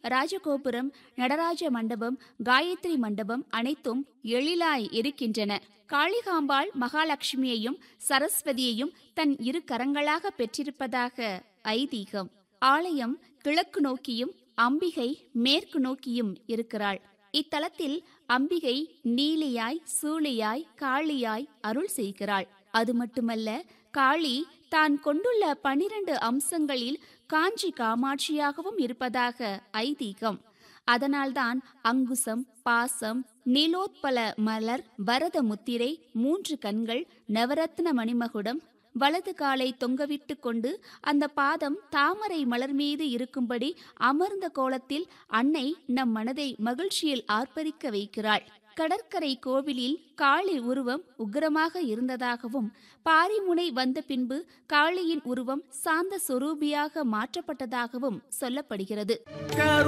ராஜகோபுரம் நடராஜ மண்டபம் காயத்ரி மண்டபம் அனைத்தும் எழிலாய் இருக்கின்றன காளிகாம்பாள் மகாலட்சுமியையும் சரஸ்வதியையும் தன் இரு கரங்களாக பெற்றிருப்பதாக ஐதீகம் ஆலயம் கிழக்கு நோக்கியும் அம்பிகை மேற்கு நோக்கியும் இருக்கிறாள் இத்தலத்தில் அம்பிகை நீலியாய் சூளியாய் காளியாய் அருள் செய்கிறாள் அது மட்டுமல்ல காளி தான் கொண்டுள்ள பனிரண்டு அம்சங்களில் காஞ்சி காமாட்சியாகவும் இருப்பதாக ஐதீகம் அதனால்தான் அங்குசம் பாசம் நீலோத்பல மலர் வரத முத்திரை மூன்று கண்கள் நவரத்ன மணிமகுடம் வலது காலை தொங்கவிட்டு கொண்டு அந்த பாதம் தாமரை மலர் மீது இருக்கும்படி அமர்ந்த கோலத்தில் அன்னை நம் மனதை மகிழ்ச்சியில் ஆர்ப்பரிக்க வைக்கிறாள் கடற்கரை கோவிலில் காளி உருவம் உக்கிரமாக இருந்ததாகவும் பாரிமுனை வந்த பின்பு காளியின் உருவம் சாந்த சொரூபியாக மாற்றப்பட்டதாகவும் சொல்லப்படுகிறது